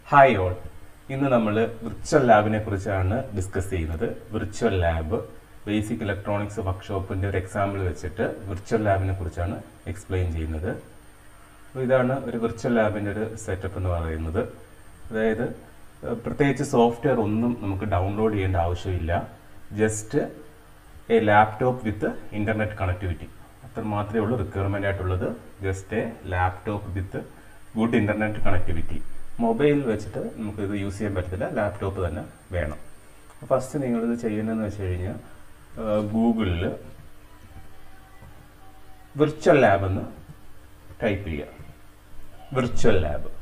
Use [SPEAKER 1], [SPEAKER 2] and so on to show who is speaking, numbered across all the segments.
[SPEAKER 1] hi all ഇന്ന് നമ്മൾ virtual ലാബിനെ കുറിച്ചാണ് ഡിസ്കസ് ചെയ്യുന്നത് വിർച്വൽ ലാബ് ബേസിക് ഇലക്ട്രോണിക്സ് വർക്ക്ഷോപ്പിന്റെ ഒരു എക്സാമ്പിൾ വെച്ചിട്ട് വിർച്വൽ ലാബിനെ കുറിച്ചാണ് എക്സ്പ്ലെയിൻ ചെയ്യുന്നത് അപ്പോൾ ഇതാണ് ഒരു വിർച്വൽ ലാബിന്റെ ഒരു സെറ്റപ്പ് എന്ന് പറയുന്നത് അതായത് ഏഹ്, പ്രത്യേകിച്ച് സോഫ്റ്റ്വെയർ ഒന്നും നമുക്ക് ഡൗൺലോഡ് ചെയ്യേണ്ട ആവശ്യമില്ല just a laptop with internet connectivity അത്ര മാത്രമേ ഉള്ളൂ റിക്വയർമെന്റ് ആയിട്ടുള്ളത് just a laptop with good internet connectivity mobile വെച്ചിട്ട് നമുക്ക് ഇത് യൂസ് ചെയ്യാൻ പറ്റത്തില്ല ലാപ്ടോപ്പ് തന്നെ വേണം ഫസ്റ്റ് നിങ്ങളിത് ചെയ്യുന്നതെന്ന് വെച്ച് കഴിഞ്ഞാൽ ഗൂഗിളിൽ വിർച്വൽ ലാബ് എന്ന് ടൈപ്പ് ചെയ്യുക വിർച്വൽ ലാബ്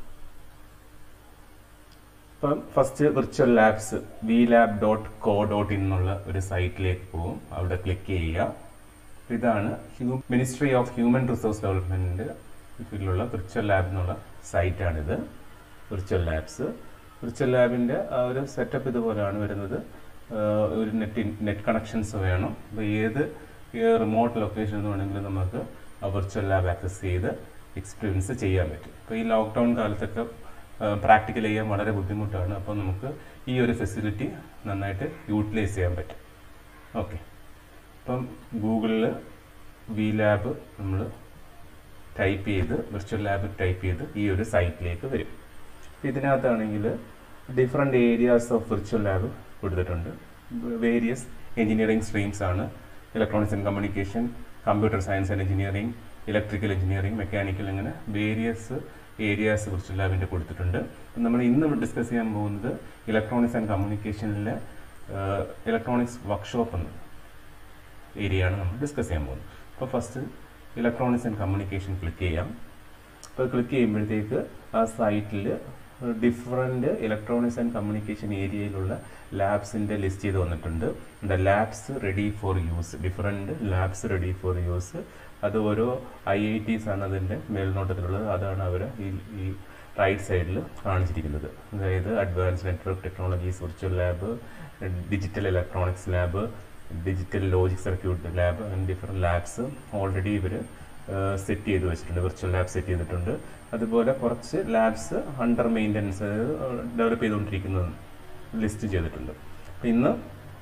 [SPEAKER 1] ഇപ്പം first virtual labs V lab dot co dot in എന്നുള്ള ഒരു സൈറ്റിലേക്ക് പോകും അവിടെ ക്ലിക്ക് ചെയ്യുക ഇതാണ് മിനിസ്ട്രി ഓഫ് ഹ്യൂമൻ റിസോഴ്സ് ഡെവലപ്മെന്റിന്റെ കീഴിലുള്ള വിർച്വൽ ലാബ് എന്നുള്ള സൈറ്റാണിത് വിർച്വൽ ലാബ്സ് വിർച്വൽ ലാബിന്റെ ആ ഒരു സെറ്റപ്പ് ഇതുപോലെയാണ് വരുന്നത് ആ, ഒരു നെറ്റ് നെറ്റ് കണക്ഷൻസ് വേണം അപ്പോൾ ഏത് റിമോട്ട് ലൊക്കേഷനിൽ നിന്ന് വേണമെങ്കിലും നമുക്ക് ആ വിർച്വൽ ലാബ് ആക്സസ് ചെയ്ത് എക്സ്പീരിയൻസ് ചെയ്യാൻ പറ്റും ഇപ്പോൾ ഈ ലോക്ക്ഡൗൺ കാലത്തൊക്കെ പ്രാക്ടിക്കൽ ചെയ്യാൻ വളരെ ബുദ്ധിമുട്ടാണ് അപ്പോൾ നമുക്ക് ഈ ഒരു ഫെസിലിറ്റി നന്നായിട്ട് യൂട്ടിലൈസ് ചെയ്യാൻ പറ്റും ഓക്കെ ഇപ്പം ഗൂഗിളിൽ വി ലാബ് നമ്മൾ ടൈപ്പ് ചെയ്ത് വിർച്വൽ ലാബ് ടൈപ്പ് ചെയ്ത് ഈ ഒരു സൈറ്റിലേക്ക് വരും ഇതിനകത്താണെങ്കിൽ different areas of virtual lab കൊടുത്തിട്ടുണ്ട് വേരിയസ് എഞ്ചിനീയറിംഗ് സ്ട്രീംസ് ആണ് electronics and communication computer science and engineering electrical engineering mechanical അങ്ങനെ വേരിയസ് ഏരിയാസ് വിർച്വൽ ലാബിൻ്റെ കൊടുത്തിട്ടുണ്ട് അപ്പം നമ്മൾ ഇന്ന് ഡിസ്കസ് ചെയ്യാൻ പോകുന്നത് ഇലക്ട്രോണിക്സ് ആൻഡ് കമ്മ്യൂണിക്കേഷനിലെ ഇലക്ട്രോണിക്സ് വർക്ക്ഷോപ്പ് എന്ന് ഏരിയ ആണ് നമ്മൾ ഡിസ്കസ് ചെയ്യാൻ പോകുന്നത് അപ്പോൾ first electronics and communication click ചെയ്യാം അപ്പോൾ ക്ലിക്ക് ചെയ്യുമ്പോഴത്തേക്ക് ആ സൈറ്റിൽ ഡിഫറെൻ്റ് ഇലക്ട്രോണിക്സ് ആൻഡ് കമ്മ്യൂണിക്കേഷൻ ഏരിയയിലുള്ള ലാബ്സിൻ്റെ ലിസ്റ്റ് ചെയ്ത് വന്നിട്ടുണ്ട് the labs ready for use different labs ready for use അത് ഓരോ ഐ ഐ ടീസ് ആണ് അതിൻ്റെ മേൽനോട്ടത്തിലുള്ളത് അതാണ് അവർ ഈ ഈ റൈറ്റ് സൈഡിൽ കാണിച്ചിരിക്കുന്നത് അതായത് advance network technologies virtual lab digital electronics lab digital logic circuit lab അങ്ങനെ ഡിഫറെൻറ്റ് ലാബ്സ് ഓൾറെഡി ഇവർ സെറ്റ് ചെയ്ത് വെച്ചിട്ടുണ്ട് വിർച്വൽ ലാബ് സെറ്റ് ചെയ്തിട്ടുണ്ട് അതുപോലെ കുറച്ച് ലാബ്സ് അണ്ടർ മെയിൻ്റനൻസ് ഡെവലപ്പ് ചെയ്തുകൊണ്ടിരിക്കുന്നത് ലിസ്റ്റ് ചെയ്തിട്ടുണ്ട് അപ്പോൾ ഇന്ന്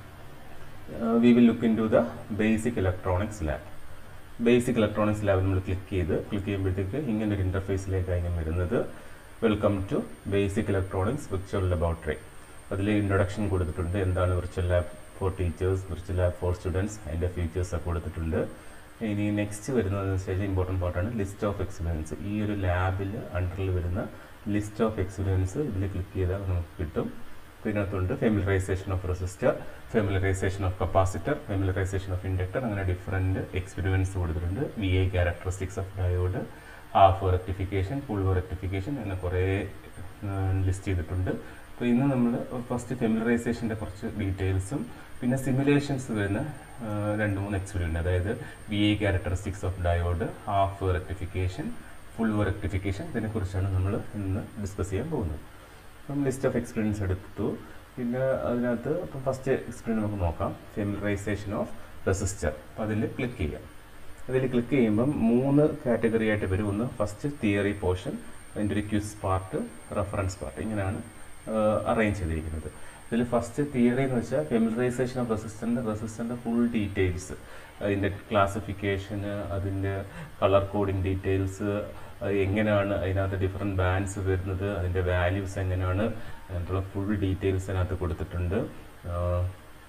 [SPEAKER 1] we will look into the basic electronics lab basic electronics lab നമ്മൾ ക്ലിക്ക് ചെയ്ത് ക്ലിക്ക് ചെയ്യുമ്പോഴത്തേക്ക് ഇങ്ങനെ ഒരു ഇൻ്റർഫേസിലേക്കായിരിക്കും വരുന്നത് welcome to basic electronics virtual laboratory അതിൽ ഇൻട്രൊഡക്ഷൻ കൊടുത്തിട്ടുണ്ട് എന്താണ് virtual lab for teachers virtual lab for students അതിൻ്റെ ഫീച്ചേഴ്സ് ഒക്കെ കൊടുത്തിട്ടുണ്ട് ഇനി നെക്സ്റ്റ് വരുന്നത് വെച്ചാൽ ഇമ്പോർട്ടൻറ്റ് പാർട്ടാണ് ലിസ്റ്റ് ഓഫ് എക്സ്പീരിയൻസ് ഈ ഒരു ലാബിൽ അണ്ടറിൽ വരുന്ന ലിസ്റ്റ് ഓഫ് എക്സ്പീരിയൻസ് ഇതിൽ ക്ലിക്ക് ചെയ്താൽ നമുക്ക് കിട്ടും ഇതിനകത്തുണ്ട് familiarisation of resistor familiarisation of capacitor familiarisation of inductor അങ്ങനെ ഡിഫറെൻറ്റ് എക്സ്പീരിയൻസ് കൊടുത്തിട്ടുണ്ട് V I characteristics of diode half rectification full rectification അങ്ങനെ കുറേ ലിസ്റ്റ് ചെയ്തിട്ടുണ്ട് അപ്പോൾ ഇന്ന് നമ്മൾ ഫസ്റ്റ് ഫെമിലറൈസേഷൻ്റെ കുറച്ച് ഡീറ്റെയിൽസും പിന്നെ സിമുലേഷൻസ് വരുന്ന ആ, രണ്ട് മൂന്ന് എക്സ്പീരിയൻസ് അതായത് V I characteristics of diode half rectification full rectification ഇതിനെക്കുറിച്ചാണ് നമ്മൾ ഇന്ന് ഡിസ്കസ് ചെയ്യാൻ പോകുന്നത് അപ്പം ലിസ്റ്റ് ഓഫ് എക്സ്പീരിയൻസ് എടുത്തു പിന്നെ അതിനകത്ത് ഇപ്പം ഫസ്റ്റ് എക്സ്പീരിയൻസ് നമുക്ക് നോക്കാം ഫെമിലറൈസേഷൻ ഓഫ് റെസിസ്റ്റർ അപ്പോൾ അതിൽ ക്ലിക്ക് ചെയ്യാം അതിൽ ക്ലിക്ക് ചെയ്യുമ്പം മൂന്ന് കാറ്റഗറി ആയിട്ട് വരും ഒന്ന് ഫസ്റ്റ് തിയറി പോർഷൻ അതിൻ്റെ ഒരു ക്യൂസ് പാർട്ട് റെഫറൻസ് പാർട്ട് ഇങ്ങനെയാണ് അറേഞ്ച് ചെയ്തിരിക്കുന്നത് ഇതിൽ ഫസ്റ്റ് തിയറി എന്ന് വെച്ചാൽ ഫെമിലറൈസേഷൻ ഓഫ് റെസിസ്റ്ററിൻ്റെ റെസിസ്റ്ററിൻ്റെ ഫുൾ ഡീറ്റെയിൽസ് അതിൻ്റെ ക്ലാസിഫിക്കേഷന് അതിൻ്റെ കളർ കോഡിങ് ഡീറ്റെയിൽസ് എങ്ങനെയാണ് അതിനകത്ത് ഡിഫറെൻറ്റ് ബാൻഡ്സ് വരുന്നത് അതിൻ്റെ വാല്യൂസ് എങ്ങനെയാണ് അതിനുള്ള ഫുൾ ഡീറ്റെയിൽസ് അതിനകത്ത് കൊടുത്തിട്ടുണ്ട് ആഹ്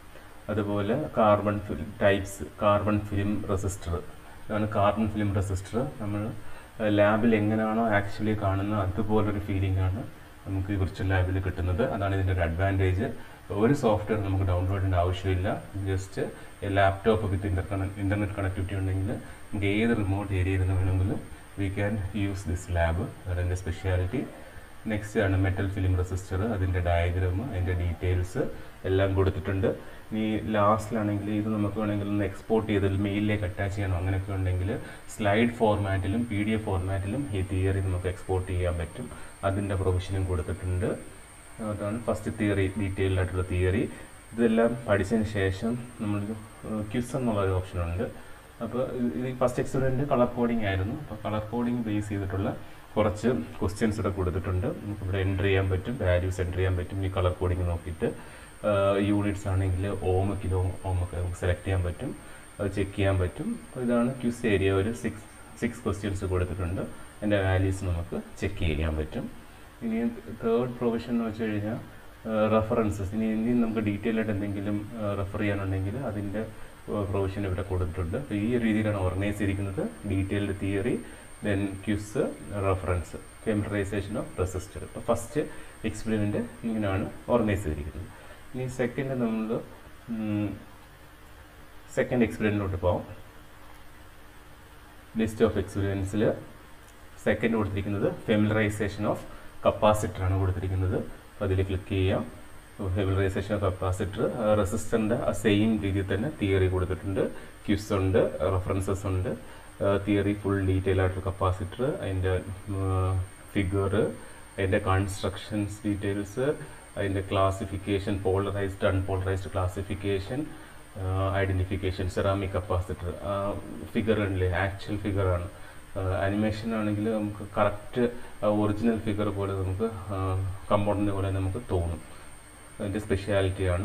[SPEAKER 1] അതുപോലെ carbon film types carbon film resistor ഇതാണ് കാർബൺ ഫിലിം റെസിസ്റ്റർ നമ്മൾ ലാബിൽ എങ്ങനെയാണോ ആക്ച്വലി കാണുന്നത് അതുപോലൊരു ഫീലിംഗ് ആണ് നമുക്ക് ഈ വിർച്വൽ ലാബിൽ കിട്ടുന്നത് അതാണ് ഇതിൻ്റെ ഒരു അഡ്വാൻറ്റേജ് ഒരു സോഫ്റ്റ്വെയർ നമുക്ക് ഡൗൺലോഡ് ചെയ്യേണ്ട ആവശ്യമില്ല just laptop with inter internet connectivity ഉണ്ടെങ്കിൽ നമുക്ക് ഏത് റിമോട്ട് ഏരിയയിൽ നിന്ന് വേണമെങ്കിലും we can use this lab അതാണ് എൻ്റെ സ്പെഷ്യാലിറ്റി നെക്സ്റ്റ് ആണ് മെറ്റൽ ഫിലിം റെസിസ്റ്റർ അതിൻ്റെ ഡയഗ്രാം അതിൻ്റെ ഡീറ്റെയിൽസ് എല്ലാം കൊടുത്തിട്ടുണ്ട് ഇനി ലാസ്റ്റിലാണെങ്കിൽ ഇത് നമുക്ക് വേണമെങ്കിൽ ഒന്ന് എക്സ്പോർട്ട് ചെയ്ത് മെയിലിലേക്ക് അറ്റാച്ച് ചെയ്യണം അങ്ങനെയൊക്കെ ഉണ്ടെങ്കിൽ സ്ലൈഡ് ഫോർമാറ്റിലും പി ഡി എഫ് ഫോർമാറ്റിലും ഈ തിയറി നമുക്ക് എക്സ്പോർട്ട് ചെയ്യാൻ പറ്റും അതിൻ്റെ പ്രൊവിഷനും കൊടുത്തിട്ടുണ്ട് അതാണ് ഫസ്റ്റ് തിയറി ഡീറ്റെയിൽഡ് ആയിട്ടുള്ള തിയറി ഇതെല്ലാം പഠിച്ചതിന് ശേഷം നമ്മൾ ക്യൂസ് എന്നുള്ള ഒരു ഓപ്ഷനുണ്ട് അപ്പോൾ ഇത് ഫസ്റ്റ് എക്സ്പെരിമെൻറ്റ് കളർ കോഡിംഗ് ആയിരുന്നു അപ്പോൾ കളർ കോഡിംഗ് ബേസ് ചെയ്തിട്ടുള്ള കുറച്ച് ക്വസ്റ്റ്യൻസ് ഇവിടെ കൊടുത്തിട്ടുണ്ട് നമുക്ക് ഇവിടെ എൻ്റർ ചെയ്യാൻ പറ്റും വാല്യൂസ് എൻ്റർ ചെയ്യാൻ പറ്റും ഈ കളർ കോഡിങ് നോക്കിയിട്ട് യൂണിറ്റ്സ് ആണെങ്കിൽ ഓം കിലോ ഓം ഒക്കെ നമുക്ക് സെലക്ട് ചെയ്യാൻ പറ്റും അത് ചെക്ക് ചെയ്യാൻ പറ്റും അപ്പോൾ ഇതാണ് ക്യൂസ് ഏരിയ ഒരു സിക്സ് സിക്സ് ക്വസ്റ്റ്യൻസ് കൊടുത്തിട്ടുണ്ട് അതിൻ്റെ വാല്യൂസ് നമുക്ക് ചെക്ക് ചെയ്യാൻ പറ്റും ഇനി തേർഡ് പ്രൊവിഷൻ എന്ന് വെച്ച് കഴിഞ്ഞാൽ റെഫറൻസസ് ഇനി ഇനി നമുക്ക് ഡീറ്റെയിൽ ആയിട്ട് എന്തെങ്കിലും റെഫർ ചെയ്യാനുണ്ടെങ്കിൽ അതിൻ്റെ പ്രൊവിഷൻ ഇവിടെ കൊടുത്തിട്ടുണ്ട് അപ്പോൾ ഈ രീതിയിലാണ് ഓർഗനൈസ് ചെയ്തിരിക്കുന്നത് detailed theory then quiz reference familiarisation of resistor ഇപ്പോൾ ഫസ്റ്റ് എക്സ്പെരിമെൻ്റ് ഇങ്ങനെയാണ് ഓർഗനൈസ് ചെയ്തിരിക്കുന്നത് ഇനി സെക്കൻഡ് നമ്മൾ സെക്കൻഡ് എക്സ്പെരിമെൻറ്റിലോട്ട് പോകാം ലിസ്റ്റ് ഓഫ് എക്സ്പീരിയൻസിൽ സെക്കൻഡ് കൊടുത്തിരിക്കുന്നത് ഫെമിലറൈസേഷൻ ഓഫ് കപ്പാസിറ്റർ ആണ് കൊടുത്തിരിക്കുന്നത് അപ്പോൾ അതിൽ ക്ലിക്ക് ചെയ്യാം ഫെമിലറൈസേഷൻ ഓഫ് കപ്പാസിറ്റർ റെസിസ്റ്ററിൻ്റെ ആ സെയിം രീതിയിൽ തന്നെ തിയറി കൊടുത്തിട്ടുണ്ട് ക്യൂസ് ഉണ്ട് റെഫറൻസസ് ഉണ്ട് തിയറി ഫുൾ ഡീറ്റെയിൽ ആയിട്ടുള്ള കപ്പാസിറ്റർ അതിൻ്റെ ഫിഗർ അതിൻ്റെ കൺസ്ട്രക്ഷൻസ് ഡീറ്റെയിൽസ് അതിൻ്റെ classification polarised unpolarised classification identification ceramic capacitor figure ഉണ്ടല്ലേ ആക്ച്വൽ ഫിഗറാണ് അനിമേഷൻ ആണെങ്കിൽ നമുക്ക് കറക്റ്റ് ഒറിജിനൽ ഫിഗർ പോലെ നമുക്ക് കമ്പൗണ്ടിനെ പോലെ നമുക്ക് തോന്നും അതിൻ്റെ സ്പെഷ്യാലിറ്റിയാണ്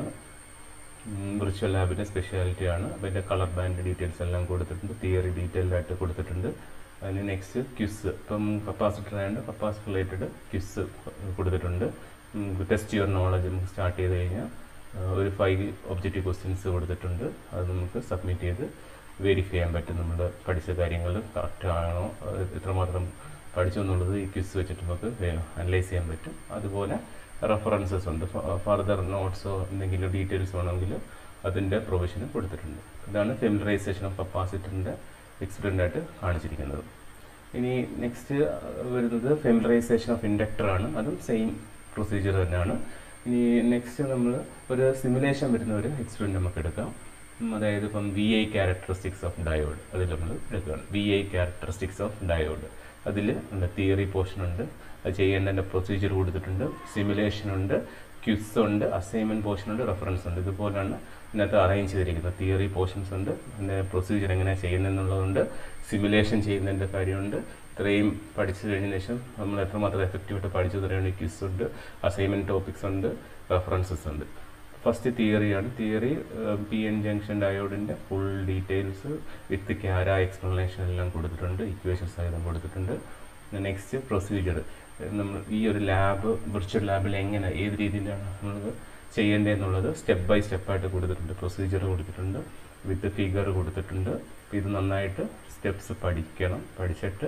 [SPEAKER 1] വിർച്വൽ ലാബിൻ്റെ സ്പെഷ്യാലിറ്റിയാണ് അപ്പോൾ അതിൻ്റെ കളർ ബാൻഡ് ഡീറ്റെയിൽസ് എല്ലാം കൊടുത്തിട്ടുണ്ട് തിയറി ഡീറ്റെയിൽഡ് ആയിട്ട് കൊടുത്തിട്ടുണ്ട് അതിന് നെക്സ്റ്റ് ക്വിസ് ഇപ്പം കപ്പാസിറ്റർ ആയതുകൊണ്ട് കപ്പാസിറ്റർ റിലേറ്റഡ് ക്വിസ് കൊടുത്തിട്ടുണ്ട് ടെസ്റ്റ് യുവർ നോളജ് നമുക്ക് സ്റ്റാർട്ട് ചെയ്ത് കഴിഞ്ഞാൽ ഒരു ഫൈവ് ഒബ്ജക്റ്റീവ് ക്വസ്റ്റ്യൻസ് കൊടുത്തിട്ടുണ്ട് അത് നമുക്ക് സബ്മിറ്റ് ചെയ്ത് വെരിഫൈ ചെയ്യാൻ പറ്റും നമ്മൾ പഠിച്ച കാര്യങ്ങൾ കറക്റ്റ് ആണോ എത്രമാത്രം പഠിച്ചു എന്നുള്ളത് ഈ ക്വിസ് വെച്ചിട്ട് നമുക്ക് അനലൈസ് ചെയ്യാൻ പറ്റും അതുപോലെ റെഫറൻസസ് ഉണ്ട് ഫർദർ നോട്ട്സോ എന്തെങ്കിലും ഡീറ്റെയിൽസ് വേണമെങ്കിൽ അതിൻ്റെ പ്രൊവിഷനും കൊടുത്തിട്ടുണ്ട് ഇതാണ് ഫെമിലറൈസേഷൻ ഓഫ് കപ്പാസിറ്ററിൻ്റെ എക്സ്പെരിമെൻ്റ് ആയിട്ട് കാണിച്ചിരിക്കുന്നത് ഇനി നെക്സ്റ്റ് വരുന്നത് ഫെമിലറൈസേഷൻ ഓഫ് ഇൻഡക്ടർ ആണ് അതും സെയിം പ്രൊസീജിയർ തന്നെയാണ് ഇനി നെക്സ്റ്റ് നമ്മൾ ഒരു സിമുലേഷൻ വരുന്ന ഒരു എക്സ്പെരിമെൻ്റ് നമുക്ക് എടുക്കാം അതായത് ഇപ്പം V I characteristics of diode അതിൽ നമ്മൾ എടുക്കുകയാണ് V I characteristics of diode അതിൽ തിയറി പോർഷൻ ഉണ്ട് അത് ചെയ്യേണ്ടതിൻ്റെ പ്രൊസീജിയർ കൊടുത്തിട്ടുണ്ട് സിമുലേഷൻ ഉണ്ട് ക്വിസ് ഉണ്ട് അസൈൻമെൻറ്റ് പോർഷൻ ഉണ്ട് റെഫറൻസ് ഉണ്ട് ഇതുപോലെയാണ് ഇതിനകത്ത് അറേഞ്ച് ചെയ്തിരിക്കുന്നത് തിയറി പോർഷൻസ് ഉണ്ട് അതിൻ്റെ പ്രൊസീജിയർ എങ്ങനെയാണ് ചെയ്യുന്നതെന്നുള്ളതുണ്ട് സിമുലേഷൻ ചെയ്യുന്നതിൻ്റെ കാര്യമുണ്ട് ഇത്രയും പഠിച്ചു കഴിഞ്ഞ ശേഷം നമ്മൾ എത്രമാത്രം എഫക്റ്റീവായിട്ട് പഠിച്ചു തരാണ് ക്വിസ് ഉണ്ട് അസൈൻമെൻറ്റ് ടോപ്പിക്സ് ഉണ്ട് റെഫറൻസസ് ഉണ്ട് ഫസ്റ്റ് തിയറിയാണ് തിയറി പി എൻ ജംഗ്ഷൻ ഡയോഡിൻ്റെ ഫുൾ ഡീറ്റെയിൽസ് വിത്ത് ക്യാര എക്സ്പ്ലനേഷൻ എല്ലാം കൊടുത്തിട്ടുണ്ട് ഇക്വേഷൻസ് സഹിതം കൊടുത്തിട്ടുണ്ട് നെക്സ്റ്റ് പ്രൊസീജിയർ നമ്മൾ ഈ ഒരു ലാബ് വിർച്വൽ ലാബിൽ എങ്ങനെ ഏത് രീതിയിലാണ് നമ്മൾ ചെയ്യേണ്ടതെന്നുള്ളത് സ്റ്റെപ്പ് ബൈ സ്റ്റെപ്പായിട്ട് കൊടുത്തിട്ടുണ്ട് പ്രൊസീജിയർ കൊടുത്തിട്ടുണ്ട് വിത്ത് ഫിഗർ കൊടുത്തിട്ടുണ്ട് ഇത് നന്നായിട്ട് സ്റ്റെപ്സ് പഠിക്കണം പഠിച്ചിട്ട്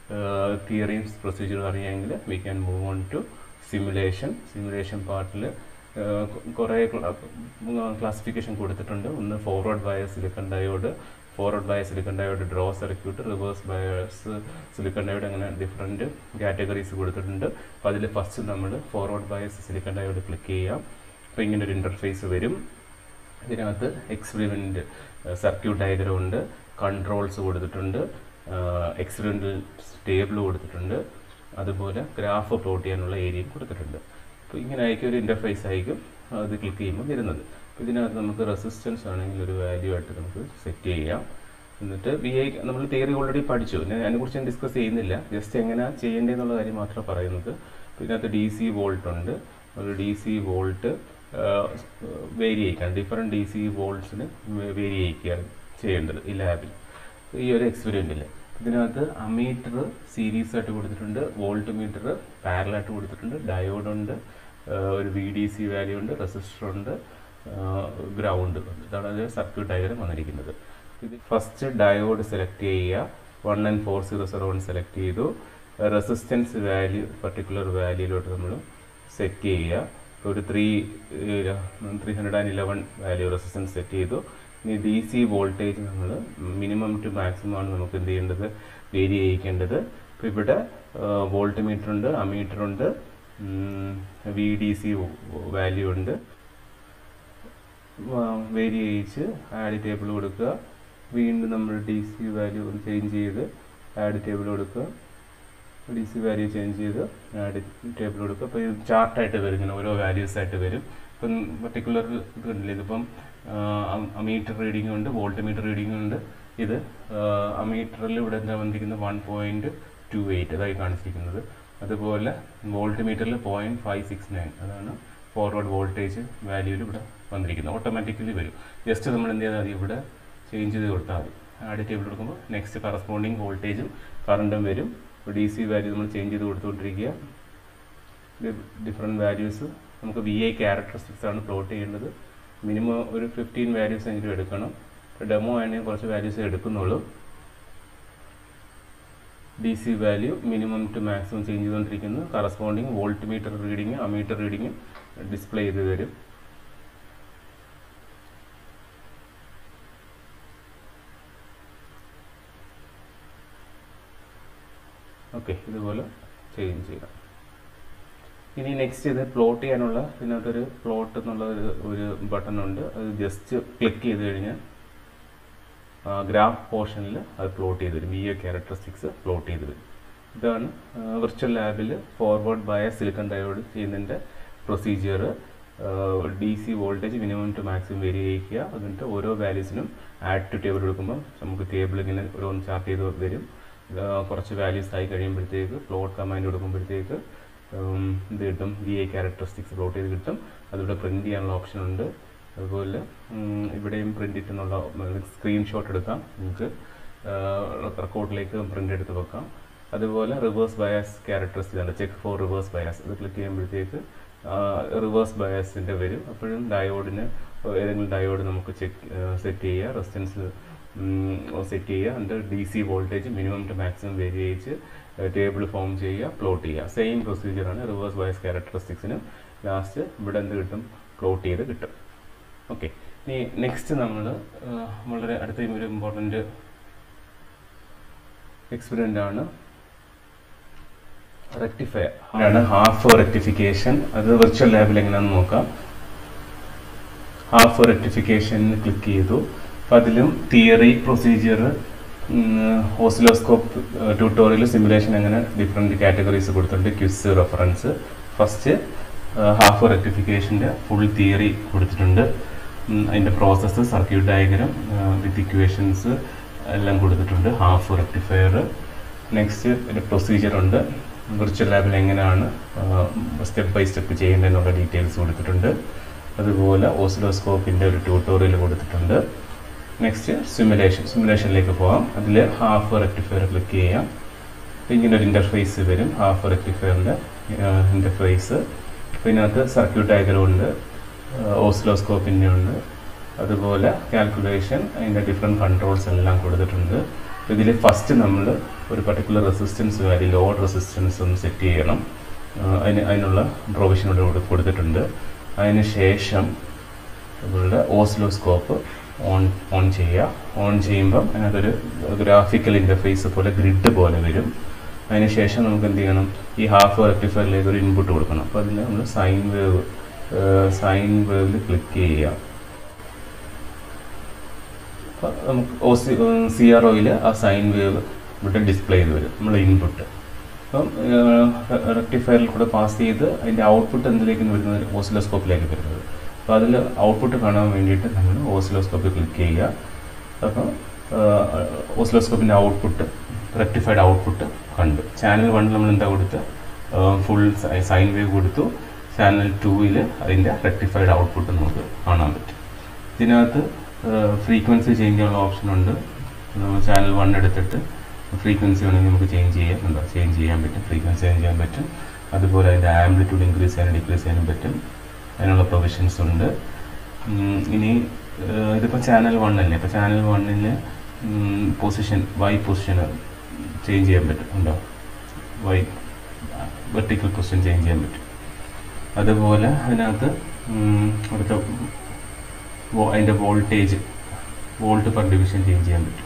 [SPEAKER 1] തിയറിയും പ്രൊസീജിയറും അറിയാമെങ്കിൽ we can move on to simulation simulation പാർട്ടിൽ കുറേ ക്ലാസിഫിക്കേഷൻ കൊടുത്തിട്ടുണ്ട് ഒന്ന് forward bias silicon diode forward bias silicon diode draw circuit reverse bias silicon diode അങ്ങനെ ഡിഫറെൻറ്റ് കാറ്റഗറീസ് കൊടുത്തിട്ടുണ്ട് അപ്പോൾ അതിൽ ഫസ്റ്റ് നമ്മൾ forward bias silicon diode click ചെയ്യാം അപ്പോൾ ഇങ്ങനെ ഒരു ഇൻ്റർഫേസ് വരും ഇതിനകത്ത് എക്സ്പെരിമെൻ്റ് സർക്യൂട്ട് ഡയഗ്രം ഉണ്ട് കൺട്രോൾസ് കൊടുത്തിട്ടുണ്ട് എക്സ്പെരിമെൻ്റൽ ടേബിൾ കൊടുത്തിട്ടുണ്ട് അതുപോലെ ഗ്രാഫ് പ്ലോട്ട് ചെയ്യാനുള്ള ഏരിയയും കൊടുത്തിട്ടുണ്ട് അപ്പോൾ ഇങ്ങനെ ആയിരിക്കും ഒരു ഇൻ്റർഫേസ് ആയിരിക്കും അത് ക്ലിക്ക് ചെയ്യുമ്പോൾ വരുന്നത് അപ്പോൾ ഇതിനകത്ത് നമുക്ക് റെസിസ്റ്റൻസ് ആണെങ്കിൽ ഒരു വാല്യൂ ആയിട്ട് നമുക്ക് സെറ്റ് ചെയ്യാം എന്നിട്ട് വി ഐ നമ്മൾ തിയറി ഓൾറെഡി പഠിച്ചു ഞാൻ അതിനെക്കുറിച്ച് ഞാൻ ഡിസ്കസ് ചെയ്യുന്നില്ല ജസ്റ്റ് എങ്ങനെയാണ് ചെയ്യേണ്ടതെന്നുള്ള കാര്യം മാത്രമേ പറയുന്നത് അപ്പോൾ ഇതിനകത്ത് ഡി സി വോൾട്ട് ഉണ്ട് ഒരു ഡി സി വോൾട്ട് വേരി ചെയ്യിക്കാൻ ഡിഫറെൻറ്റ് ഡി സി വോൾട്ട്സിന് വേരി ചെയ്യിക്കുകയാണ് ചെയ്യേണ്ടത് ഈ ലാബിൽ ഈ ഒരു എക്സ്പെരിമെൻറ്റിൽ ഇതിനകത്ത് അമീറ്റർ സീരീസ് ആയിട്ട് കൊടുത്തിട്ടുണ്ട് വോൾട്ട് മീറ്റർ പാരലായിട്ട് കൊടുത്തിട്ടുണ്ട് ഡയോഡ് ഉണ്ട് ഒരു വി ഡി സി വാല്യൂ ഉണ്ട് റെസിസ്റ്റർ ഉണ്ട് ഗ്രൗണ്ട് ഉണ്ട് ഇതാണ് അതിൽ സർക്യൂട്ട് ഡയഗ്രം വന്നിരിക്കുന്നത് ഇത് ഫസ്റ്റ് ഡയോഡ് സെലക്ട് ചെയ്യുക one and four zero zero one select ചെയ്തു റെസിസ്റ്റൻസ് വാല്യൂ പർട്ടിക്കുലർ വാല്യൂയിലോട്ട് നമ്മൾ സെറ്റ് ചെയ്യുക ഒരു three three hundred and eleven value resistance set ചെയ്തു ഇനി ഡി സി വോൾട്ടേജ് നമ്മൾ മിനിമം ടു മാക്സിമം ആണ് നമുക്ക് എന്ത് ചെയ്യേണ്ടത് വേരി ചെയ്യിക്കേണ്ടത് ഇപ്പോൾ ഇവിടെ വോൾട്ട് മീറ്റർ ഉണ്ട് അമീറ്റർ ഉണ്ട് വി ഡി സി വാല്യൂ ഉണ്ട് വേരി ചെയ്യിച്ച് ആഡ് ടേബിൾ കൊടുക്കുക വീണ്ടും നമ്മൾ ഡി സി വാല്യൂ ചേഞ്ച് ചെയ്ത് ആഡ് ടേബിൾ കൊടുക്കുക ഡി സി വാല്യൂ ചേഞ്ച് ചെയ്ത് ആഡ് ടേബിൾ കൊടുക്കുക അപ്പോൾ ഇത് ചാർട്ടായിട്ട് വരും ഇങ്ങനെ ഓരോ വാല്യൂസ് ആയിട്ട് വരും ഇപ്പം പർട്ടിക്കുലർ ഇത് കണ്ടില്ലേ ഇതിപ്പം അമീറ്റർ റീഡിംഗ് ഉണ്ട് വോൾട്ട് മീറ്റർ റീഡിംഗ് ഉണ്ട് ഇത് അമീറ്ററിൽ ഇവിടെ എന്താ വന്നിരിക്കുന്നത് വൺ പോയിൻറ്റ് ടു എയ്റ്റ് അതായി കാണിച്ചിരിക്കുന്നത് അതുപോലെ വോൾട്ട് മീറ്ററിൽ പോയിന്റ് ഫൈവ് സിക്സ് നയൻ അതാണ് ഫോർവേഡ് വോൾട്ടേജ് വാല്യൂവിൽ ഇവിടെ വന്നിരിക്കുന്നത് ഓട്ടോമാറ്റിക്കലി വരും ജസ്റ്റ് നമ്മൾ എന്ത് ചെയ്താൽ മതി ഇവിടെ ചേഞ്ച് ചെയ്ത് കൊടുത്താൽ മതി ആഡ് ടേബിൾ കൊടുക്കുമ്പോൾ നെക്സ്റ്റ് കറസ്പോണ്ടിങ് വോൾട്ടേജും കറണ്ടും വരും ഡി സി വാല്യൂ നമ്മൾ ചേഞ്ച് ചെയ്ത് കൊടുത്തുകൊണ്ടിരിക്കുക ഡിഫറെൻറ്റ് വാല്യൂസ് നമുക്ക് വി ഐ ക്യാരക്ടറിസ്റ്റിക്സ് ആണ് പ്ലോട്ട് ചെയ്യേണ്ടത് മിനിമം ഒരു ഫിഫ്റ്റീൻ വാല്യൂസ് എങ്കിലും എടുക്കണം ഡെമോ ആണെങ്കിൽ കുറച്ച് വാല്യൂസ് എടുക്കുന്നുള്ളൂ D C value minimum to maximum change ചെയ്തുകൊണ്ടിരിക്കുന്നു corresponding voltmeter reading ammeter reading display ചെയ്ത് തരും ഓക്കെ ഇതുപോലെ ചേഞ്ച് ചെയ്യാം ഇനി നെക്സ്റ്റ് ഇത് പ്ലോട്ട് ചെയ്യാനുള്ള ഇതിനകത്തൊരു പ്ലോട്ട് എന്നുള്ള ഒരു ഒരു ബട്ടൺ ഉണ്ട് അത് ജസ്റ്റ് ക്ലിക്ക് ചെയ്ത് കഴിഞ്ഞാൽ ഗ്രാഫ് പോർഷനിൽ അത് പ്ലോട്ട് ചെയ്ത് വരും വി എ ക്യാരക്ടറിസ്റ്റിക്സ് പ്ലോട്ട് ചെയ്ത് വരും ഇതാണ് വിർച്വൽ ലാബിൽ ഫോർവേഡ് ബയ സിലിക്കൺ ഡയോഡ് ചെയ്യുന്നതിൻ്റെ procedure D C voltage minimum to maximum vary ചെയ്യിക്കുക എന്നിട്ട് ഓരോ വാല്യൂസിനും ആഡ് ടു ടേബിൾ എടുക്കുമ്പോൾ നമുക്ക് ടേബിൾ ഇങ്ങനെ ഓരോന്ന് ചാർട്ട് ചെയ്ത് വരും കുറച്ച് വാല്യൂസ് ആയി കഴിയുമ്പോഴത്തേക്ക് പ്ലോട്ട് കമാൻഡ് കൊടുക്കുമ്പോഴത്തേക്ക് ഇത് കിട്ടും വി ഐ ക്യാരക്ടറിസ്റ്റിക്സ് പ്ലോട്ട് ചെയ്ത് കിട്ടും അതിവിടെ പ്രിന്റ് ചെയ്യാനുള്ള ഓപ്ഷൻ ഉണ്ട് അതുപോലെ ഇവിടെയും പ്രിന്റ് ഇട്ടെന്നുള്ള സ്ക്രീൻഷോട്ട് എടുക്കാം നിങ്ങൾക്ക് റെക്കോർഡിലേക്ക് പ്രിന്റ് എടുത്ത് വെക്കാം അതുപോലെ റിവേഴ്സ് ബയാസ് ക്യാരക്ടറിസ്റ്റിക് ഉണ്ട് ചെക്ക് ഫോർ റിവേഴ്സ് ബയാസ് ഇത് ക്ലിക്ക് ചെയ്യുമ്പോഴത്തേക്ക് റിവേഴ്സ് ബയാസിൻ്റെ വരും അപ്പോഴും ഡയോഡിന് ഏതെങ്കിലും ഡയോഡ് നമുക്ക് ചെക്ക് സെറ്റ് ചെയ്യുക റെസിസ്റ്റൻസ് സെറ്റ് ചെയ്യുക എന്നിട്ട് D C voltage minimum to maximum vary ചെയ്യിച്ച് ടേബിൾ ഫോം ചെയ്യുക പ്ലോട്ട് ചെയ്യുക സെയിം പ്രൊസീജിയറാണ് റിവേഴ്സ് ബയസ് ക്യാരക്ടറിസ്റ്റിക്സിന് ലാസ്റ്റ് ഇവിടെ എന്ത് കിട്ടും പ്ലോട്ട് ചെയ്ത് കിട്ടും ഓക്കെ ഇനി നെക്സ്റ്റ് നമ്മൾ വളരെ അടുത്ത ഒരു ഇമ്പോർട്ടൻ്റ് എക്സ്പെരിമെൻ്റ് ആണ് റെക്ടിഫയർ ആണ് ഹാഫ് റെക്ടിഫിക്കേഷൻ അത് വിർച്വൽ ലാബിൽ എങ്ങനെയാണെന്ന് നോക്കാം ഹാഫ് റെക്ടിഫിക്കേഷൻ ക്ലിക്ക് ചെയ്തു അപ്പം അതിലും theory procedure oscilloscope tutorial simulation അങ്ങനെ ഡിഫറെൻറ്റ് കാറ്റഗറീസ് കൊടുത്തിട്ടുണ്ട് ക്വിസ് റെഫറൻസ് ഫസ്റ്റ് ഹാഫ് റെക്ടിഫിക്കേഷൻ്റെ ഫുൾ തിയറി കൊടുത്തിട്ടുണ്ട് അതിൻ്റെ process circuit diagram with equations എല്ലാം കൊടുത്തിട്ടുണ്ട് ഹാഫ് റെക്ടിഫയർ നെക്സ്റ്റ് ഒരു പ്രൊസീജിയർ ഉണ്ട് വിർച്വൽ ലാബിൽ എങ്ങനെയാണ് സ്റ്റെപ്പ് ബൈ സ്റ്റെപ്പ് ചെയ്യേണ്ടതെന്നുള്ള ഡീറ്റെയിൽസ് കൊടുത്തിട്ടുണ്ട് അതുപോലെ ഓസിലോസ്കോപ്പിൻ്റെ ഒരു ട്യൂട്ടോറിയൽ കൊടുത്തിട്ടുണ്ട് നെക്സ്റ്റ് സിമുലേഷൻ സിമുലേഷനിലേക്ക് പോകാം അതിൽ ഹാഫ് റെക്ടിഫയർ ക്ലിക്ക് ചെയ്യാം ഇങ്ങനെ ഒരു ഇൻ്റർഫേസ് വരും ഹാഫ് റെക്ടിഫയറിൻ്റെ ഇൻ്റർഫേസ് പിന്നെ അത് സർക്യൂട്ട് ഡയഗ്രം ഉണ്ട് ഓസിലോസ്കോപ്പിൻ്റെ ഉണ്ട് അതുപോലെ കാൽക്കുലേഷൻ അതിൻ്റെ ഡിഫറെൻറ്റ് കൺട്രോൾസ് എല്ലാം കൊടുത്തിട്ടുണ്ട് ഇതിൽ ഫസ്റ്റ് നമ്മൾ ഒരു particular resistance value load resistance ഒന്ന് സെറ്റ് ചെയ്യണം അതിന് അതിനുള്ള പ്രൊവിഷൻ ഇവിടെ കൊടുത്തിട്ടുണ്ട് അതിന് ശേഷം നമ്മളുടെ ഓസിലോസ്കോപ്പ് ഓൺ ഓൺ ചെയ്യുക ഓൺ ചെയ്യുമ്പം അതിനകത്തൊരു ഗ്രാഫിക്കൽ ഇൻ്റർഫേസ് പോലെ ഗ്രിഡ് പോലെ വരും അതിനുശേഷം നമുക്ക് എന്ത് ചെയ്യണം ഈ ഹാഫ് റെക്ടിഫയറിലേക്ക് ഒരു ഇൻപുട്ട് കൊടുക്കണം അപ്പോൾ അതിന് നമ്മൾ സൈൻ വേവ് സൈൻ വേവിൽ ക്ലിക്ക് ചെയ്യുക അപ്പോൾ നമുക്ക് ഒ സി സി ആർ ഒയിൽ ആ സൈൻ വേവ് ഇവിടെ ഡിസ്പ്ലേ ചെയ്ത് വരും നമ്മൾ ഇൻപുട്ട് അപ്പം റെക്ടിഫയറിൽ കൂടെ പാസ് ചെയ്ത് അതിൻ്റെ ഔട്ട്പുട്ട് എന്തിലേക്ക് വരുന്നത് ഓസിലോസ്കോപ്പിലേക്ക് വരുന്നത് അപ്പോൾ അതിൽ ഔട്ട്പുട്ട് കാണാൻ വേണ്ടിയിട്ട് നമ്മൾ ഓസിലോസ്കോപ്പിൽ ക്ലിക്ക് ചെയ്യുക അപ്പം ഓസിലോസ്കോപ്പിൻ്റെ ഔട്ട്പുട്ട് റെക്ടിഫൈഡ് ഔട്ട്പുട്ട് കണ്ടു ചാനൽ വണ്ണിൽ നമ്മൾ എന്താ കൊടുത്ത് ഫുൾ സൈൻ വേവ് കൊടുത്തു ചാനൽ ടൂവിൽ അതിൻ്റെ റെക്ടിഫൈഡ് ഔട്ട്പുട്ട് നമുക്ക് കാണാൻ പറ്റും ഇതിനകത്ത് ഫ്രീക്വൻസി ചേഞ്ച് ചെയ്യാനുള്ള ഓപ്ഷൻ ഉണ്ട് ചാനൽ വൺ എടുത്തിട്ട് ഫ്രീക്വൻസി വേണമെങ്കിൽ നമുക്ക് ചേഞ്ച് ചെയ്യാം എന്താ ചേഞ്ച് ചെയ്യാൻ പറ്റും ഫ്രീക്വൻസി ചേഞ്ച് ചെയ്യാൻ പറ്റും അതുപോലെ അതിൻ്റെ ആംപ്ലിറ്റ്യൂഡ് ഇൻക്രീസ് ചെയ്യാനും ഡിക്രീസ് ചെയ്യാനും പറ്റും അതിനുള്ള പ്രൊവിഷൻസ് ഉണ്ട് ഇനി ഇതിപ്പോൾ ചാനൽ വൺ അല്ലേ ഇപ്പോൾ ചാനൽ വണ്ണിൽ പൊസിഷൻ വൈ പൊസിഷൻ ചേഞ്ച് ചെയ്യാൻ പറ്റും ഉണ്ടോ വൈ വെർട്ടിക്കൽ പൊസിഷൻ ചേഞ്ച് ചെയ്യാൻ പറ്റും അതുപോലെ അതിനകത്ത് അടുത്ത അതിൻ്റെ voltage volt per division change ചെയ്യാൻ പറ്റും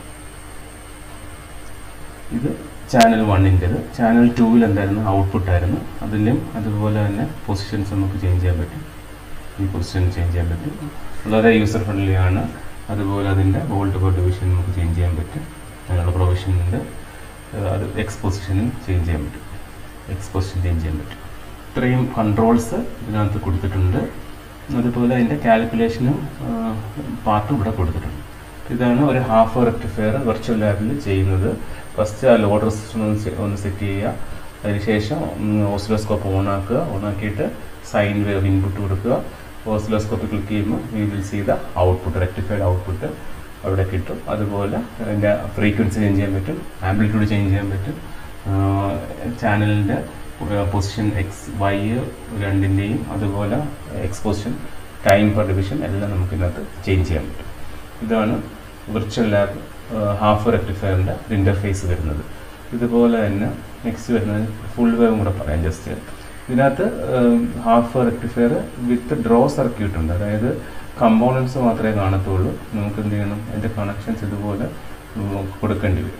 [SPEAKER 1] ഇത് ചാനൽ വണ്ണിൻ്റെത് ചാനൽ ടൂവിൽ എന്തായിരുന്നു ഔട്ട്പുട്ട് ആയിരുന്നു അതിലും അതുപോലെ തന്നെ പൊസിഷൻസ് നമുക്ക് ചേഞ്ച് ചെയ്യാൻ പറ്റും ഈ പൊസിഷൻ ചേഞ്ച് ചെയ്യാൻ പറ്റും വളരെ യൂസർ ഫ്രണ്ട്ലി ആണ് അതുപോലെ അതിൻ്റെ വോൾട്ട് പെർ ഡിവിഷൻ നമുക്ക് ചേഞ്ച് ചെയ്യാൻ പറ്റും അതിനുള്ള പ്രൊവിഷൻ ഉണ്ട് അത് എക്സ് പൊസിഷനും ചേഞ്ച് ചെയ്യാൻ പറ്റും എക്സ് പൊസിഷൻ ചേഞ്ച് ചെയ്യാൻ പറ്റും ഇത്രയും കൺട്രോൾസ് ഇതിനകത്ത് കൊടുത്തിട്ടുണ്ട് അതുപോലെ അതിൻ്റെ കാൽക്കുലേഷനും പാർട്ടും ഇവിടെ കൊടുത്തിട്ടുണ്ട് ഇതാണ് ഒരു ഹാഫ് റെക്ടിഫയർ വെർച്വൽ ലാബിൽ ചെയ്യുന്നത് ഫസ്റ്റ് ആ ലോഡ് റെസിസ്റ്റർ ഒന്ന് se- ഒന്ന് സെറ്റ് ചെയ്യുക അതിനുശേഷം ഓസിലോസ്കോപ്പ് ഓൺ ആക്കുക ഓൺ ആക്കിയിട്ട് സൈൻ വേവ് ഇൻപുട്ട് കൊടുക്കുക ഓസിലോസ്കോപ്പ് ക്ലിക്ക് ചെയ്യുമ്പോൾ we will see the output rectified output അവിടെ കിട്ടും അതുപോലെ അതിൻ്റെ ഫ്രീക്വൻസി ചേഞ്ച് ചെയ്യാൻ പറ്റും ആംപ്ലിറ്റ്യൂഡ് ചേഞ്ച് ചെയ്യാൻ പറ്റും ചാനലിൻ്റെ പൊസിഷൻ എക്സ് വൈ രണ്ടിൻ്റെയും അതുപോലെ എക്സ്പോസിഷൻ ടൈം പെർ ഡിവിഷൻ എല്ലാം നമുക്ക് ഇതിനകത്ത് ചേഞ്ച് ചെയ്യാൻ പറ്റും ഇതാണ് വിർച്വൽ ലാബ് ഹാഫ് റെക്ടിഫയറിൻ്റെ ഇൻ്റർഫേസ് വരുന്നത് ഇതുപോലെ തന്നെ നെക്സ്റ്റ് വരുന്നത് ഫുൾ വേവും കൂടെ പറയാം ജസ്റ്റ് ഇതിനകത്ത് half rectifier with draw circuit ഉണ്ട് അതായത് കമ്പോണൻസ് മാത്രമേ കാണത്തുള്ളൂ നമുക്ക് എന്ത് ചെയ്യണം അതിൻ്റെ കണക്ഷൻസ് ഇതുപോലെ ഉം, കൊടുക്കേണ്ടി വരും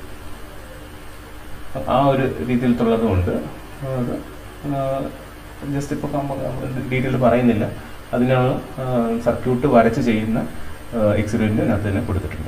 [SPEAKER 1] ആ ഒരു രീതിയിലുള്ളതും ഉണ്ട് അത് ജസ്റ്റ് ഇപ്പോൾ ഡീറ്റെയിൽ പറയുന്നില്ല അതിനുള്ള സർക്യൂട്ട് വരച്ച് ചെയ്യുന്ന എക്സ്പെരിമെൻ്റ് അതിനകത്ത് തന്നെ കൊടുത്തിട്ടുണ്ട്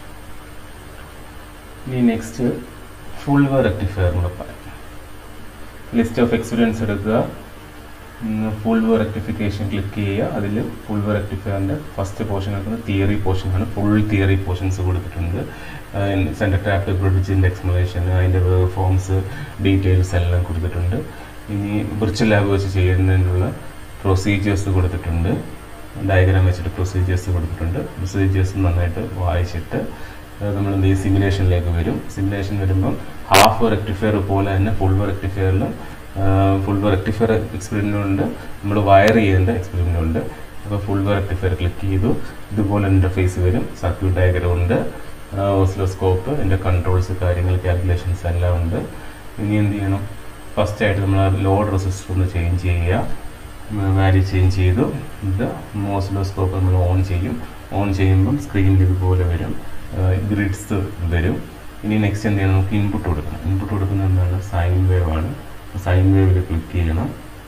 [SPEAKER 1] ഇനി നെക്സ്റ്റ് ഫുൾ വർ റെക്ടിഫയർ കൂടെ പറയാം ലിസ്റ്റ് ഓഫ് എക്സ്പീരിയൻസ് എടുക്കുക ഫുൾ വർ റെക്ടിഫിക്കേഷൻ ക്ലിക്ക് ചെയ്യുക അതിൽ ഫുൾ വർ റെക്ടിഫയറിൻ്റെ ഫസ്റ്റ് പോർഷൻ എടുക്കുന്നത് തിയറി പോർഷൻ ആണ് ഫുൾ തിയറി പോർഷൻസ് കൊടുത്തിട്ടുണ്ട് സെൻറ്റർ ട്രാപ്പ് ബ്രിഡ്ജിൻ്റെ എക്സ്പ്ലനേഷൻ അതിൻ്റെ വേവ് ഫോംസ് ഡീറ്റെയിൽസ് എല്ലാം കൊടുത്തിട്ടുണ്ട് ഇനി വിർച്വൽ ലാബ് വെച്ച് ചെയ്യുന്നതിനുള്ള പ്രൊസീജിയേഴ്സ് കൊടുത്തിട്ടുണ്ട് ഡയഗ്രാം വെച്ചിട്ട് പ്രൊസീജിയേഴ്സ് കൊടുത്തിട്ടുണ്ട് പ്രൊസീജിയേഴ്സ് നന്നായിട്ട് വായിച്ചിട്ട് നമ്മൾ എന്ത് ചെയ്യും സിമുലേഷനിലേക്ക് വരും സിമുലേഷൻ വരുമ്പം ഹാഫ് റെക്ടിഫയർ പോലെ തന്നെ ഫുൾ റെക്ടിഫയറിലും ഫുൾ റെക്ടിഫയർ എക്സ്പെരിമെൻ്റ് ഉണ്ട് നമ്മൾ വയർ ചെയ്യേണ്ട എക്സ്പെരിമെൻ്റ് ഉണ്ട് അപ്പോൾ ഫുൾ റെക്ടിഫയർ ക്ലിക്ക് ചെയ്തു ഇതുപോലെ ഇൻ്റർഫേസ് വരും സർക്യൂട്ട് ഡയഗ്രം ഉണ്ട് ഓസിലോസ്കോപ്പ് എൻ്റെ കൺട്രോൾസ് കാര്യങ്ങൾ കാൽക്കുലേഷൻസ് എല്ലാം ഉണ്ട് ഇനി എന്ത് ചെയ്യണം ഫസ്റ്റ് ആയിട്ട് നമ്മൾ ലോഡ് റെസിസ്റ്റർ ഒന്ന് ചേഞ്ച് ചെയ്യുക വാല്യൂ ചേഞ്ച് ചെയ്തു ഇത് ഓസിലോസ്കോപ്പ് നമ്മൾ ഓൺ ചെയ്യും ഓൺ ചെയ്യുമ്പം സ്ക്രീനിൽ ഇതുപോലെ വരും ഗ്രിഡ്സ് വരും ഇനി നെക്സ്റ്റ് എന്ത് ചെയ്യണം നമുക്ക് ഇൻപുട്ട് കൊടുക്കണം ഇൻപുട്ട് കൊടുക്കുന്നത് എന്താണ് സൈൻ വേവ് ആണ് സൈൻ വേവിൽ ക്ലിക്ക് ചെയ്യണം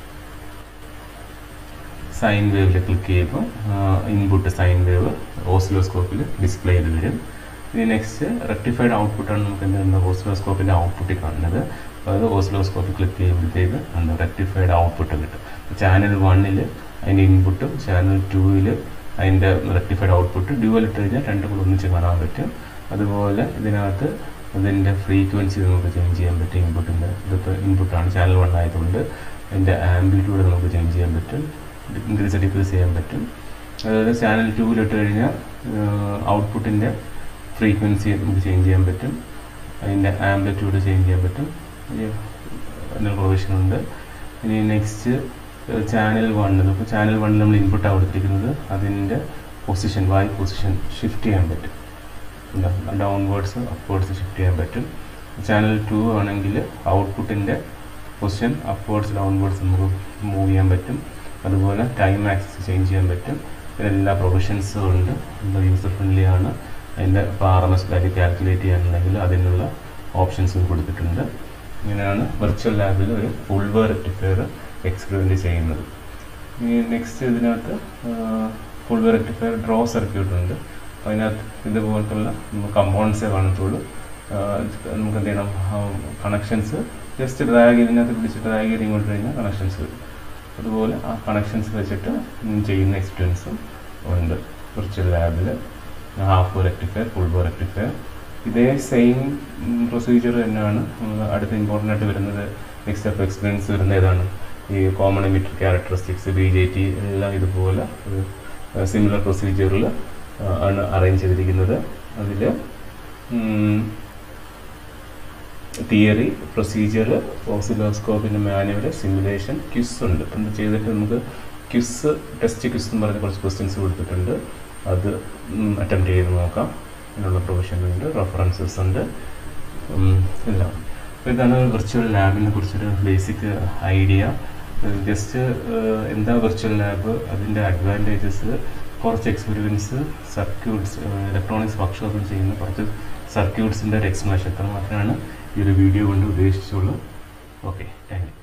[SPEAKER 1] സൈൻ വേവിൽ ക്ലിക്ക് ചെയ്യുമ്പോൾ ഇൻപുട്ട് സൈൻ വേവ് ഓസിലോസ്കോപ്പിൽ ഡിസ്പ്ലേ ചെയ്ത് വരും ഇനി നെക്സ്റ്റ് റെക്ടിഫൈഡ് ഔട്ട്പുട്ടാണ് നമുക്ക് എന്താ ഓസിലോസ്കോപ്പിൻ്റെ ഔട്ട്പുട്ടിൽ കാണുന്നത് അപ്പോൾ അത് ഓസിലോസ്കോപ്പ് ക്ലിക്ക് ചെയ്യുമ്പോഴത്തേക്ക് എന്താ റെക്ടിഫൈഡ് ഔട്ട്പുട്ട് കിട്ടും ചാനൽ വണ്ണിൽ അതിൻ്റെ ഇൻപുട്ടും ചാനൽ ടൂവിൽ അതിൻ്റെ റെക്ടിഫൈഡ് ഔട്ട്പുട്ട് ഡ്യുവൽ ഇട്ട് കഴിഞ്ഞാൽ രണ്ടും കൂടെ ഒന്നിച്ച് കാണാൻ പറ്റും അതുപോലെ ഇതിനകത്ത് അതിൻ്റെ ഫ്രീക്വൻസി നമുക്ക് ചേഞ്ച് ചെയ്യാൻ പറ്റും ഇൻപുട്ടിൻ്റെ ഇതിപ്പോൾ ഇൻപുട്ടാണ് ചാനൽ വൺ ആയതുകൊണ്ട് അതിൻ്റെ ആംപ്ലിറ്റ്യൂഡ് നമുക്ക് ചേഞ്ച് ചെയ്യാൻ പറ്റും ഇൻക്രീസ് ഡിക്രീസ് ചെയ്യാൻ പറ്റും അതായത് ചാനൽ ടൂവിലിട്ട് കഴിഞ്ഞാൽ ഔട്ട്പുട്ടിൻ്റെ ഫ്രീക്വൻസി നമുക്ക് ചേഞ്ച് ചെയ്യാൻ പറ്റും അതിൻ്റെ ആംപ്ലിറ്റ്യൂഡ് ചേഞ്ച് ചെയ്യാൻ പറ്റും അതിന് പ്രൊവിഷൻ ഉണ്ട് ഇനി നെക്സ്റ്റ് ചാനൽ വൺ ഇപ്പോൾ ചാനൽ വണ്ണിൽ നമ്മൾ ഇൻപുട്ട് കൊടുത്തിരിക്കുന്നത് അതിൻ്റെ പൊസിഷൻ വായ് പൊസിഷൻ ഷിഫ്റ്റ് ചെയ്യാൻ പറ്റും ഡൗൺവേർഡ്സ് അപ്വേർഡ്സ് ഷിഫ്റ്റ് ചെയ്യാൻ പറ്റും ചാനൽ ടു ആണെങ്കിൽ ഔട്ട്പുട്ടിൻ്റെ പൊസിഷൻ അപ്വേർഡ്സ് ഡൗൺവേർഡ്സ് നമുക്ക് മൂവ് ചെയ്യാൻ പറ്റും അതുപോലെ ടൈം ആക്സസ് ചേഞ്ച് ചെയ്യാൻ പറ്റും ഇതിലെല്ലാ പ്രൊവിഷൻസും ഉണ്ട് നല്ല യൂസർ ഫ്രണ്ട്ലി ആണ് അതിൻ്റെ ഇപ്പോൾ R M S value calculate ചെയ്യാനുണ്ടെങ്കിൽ അതിനുള്ള ഓപ്ഷൻസും കൊടുത്തിട്ടുണ്ട് ഇങ്ങനെയാണ് വെർച്വൽ ലാബിൽ ഒരു ഫുൾ വേർ റെക്ടിഫയർ എക്സ്പെരിമെൻ്റ് ചെയ്യുന്നത് ഇനി നെക്സ്റ്റ് ഇതിനകത്ത് full wave rectifier draw circuit ഉണ്ട് അതിനകത്ത് ഇതുപോലത്തുള്ള കമ്പോണൻസേ കാണത്തുള്ളൂ നമുക്ക് എന്ത് ചെയ്യണം കണക്ഷൻസ് ജസ്റ്റ് ഡ്രാഗ് ഇതിനകത്ത് പിടിച്ച് ഡ്രാഗ് ചെയ്ത് ഇങ്ങോട്ട് കഴിഞ്ഞാൽ കണക്ഷൻസ് വരും അതുപോലെ ആ കണക്ഷൻസ് വെച്ചിട്ട് ചെയ്യുന്ന എക്സ്പീരിയൻസും ഉണ്ട് വിർച്വൽ ലാബിൽ ഹാഫ് റെക്ടിഫയർ ഫുൾ റെക്ടിഫയർ ഇതേ സെയിം പ്രൊസീജിയർ തന്നെയാണ് അടുത്ത ഇമ്പോർട്ടൻ്റ് ആയിട്ട് വരുന്നത് നെക്സ്റ്റ് ഓഫ് എക്സ്പീരിയൻസ് വരുന്ന ഏതാണ് ഈ common emitter characteristics B J T എല്ലാം ഇതുപോലെ സിമിലർ പ്രൊസീജിയറിൽ ആണ് അറേഞ്ച് ചെയ്തിരിക്കുന്നത് അതിൽ തിയറി പ്രൊസീജിയർ ഓസിലോസ്കോപ്പിൻ്റെ മാനുവൽ സിമുലേഷൻ ക്വിസ് ഉണ്ട് എന്ത് ചെയ്തിട്ട് നമുക്ക് ക്വിസ് ടെസ്റ്റ് ക്വിസ് എന്ന് പറഞ്ഞ കുറച്ച് ക്വസ്റ്റ്യൻസ് കൊടുത്തിട്ടുണ്ട് അത് അറ്റംപ്റ്റ് ചെയ്ത് നോക്കാം അതിനുള്ള പ്രൊവിഷൻ ഉണ്ട് റെഫറൻസസ് ഉണ്ട് എല്ലാം അപ്പോൾ ഇതാണ് വിർച്വൽ ലാബിനെ കുറിച്ചൊരു ബേസിക് ഐഡിയ ജസ്റ്റ് എന്താ വിർച്വൽ ലാബ് അതിൻ്റെ അഡ്വാൻറ്റേജസ് കുറച്ച് എക്സ്പീരിയൻസ് സർക്യൂട്ട്സ് ഇലക്ട്രോണിക്സ് വർക്ക്ഷോപ്പിൽ ചെയ്യുന്ന കുറച്ച് സർക്യൂട്ട്സിൻ്റെ ഒരു എക്സ്പ്ലനേഷൻ എത്ര മാത്രമാണ് ഈ ഒരു വീഡിയോ കൊണ്ട് ഉദ്ദേശിച്ചുള്ളൂ ഓക്കെ താങ്ക് യു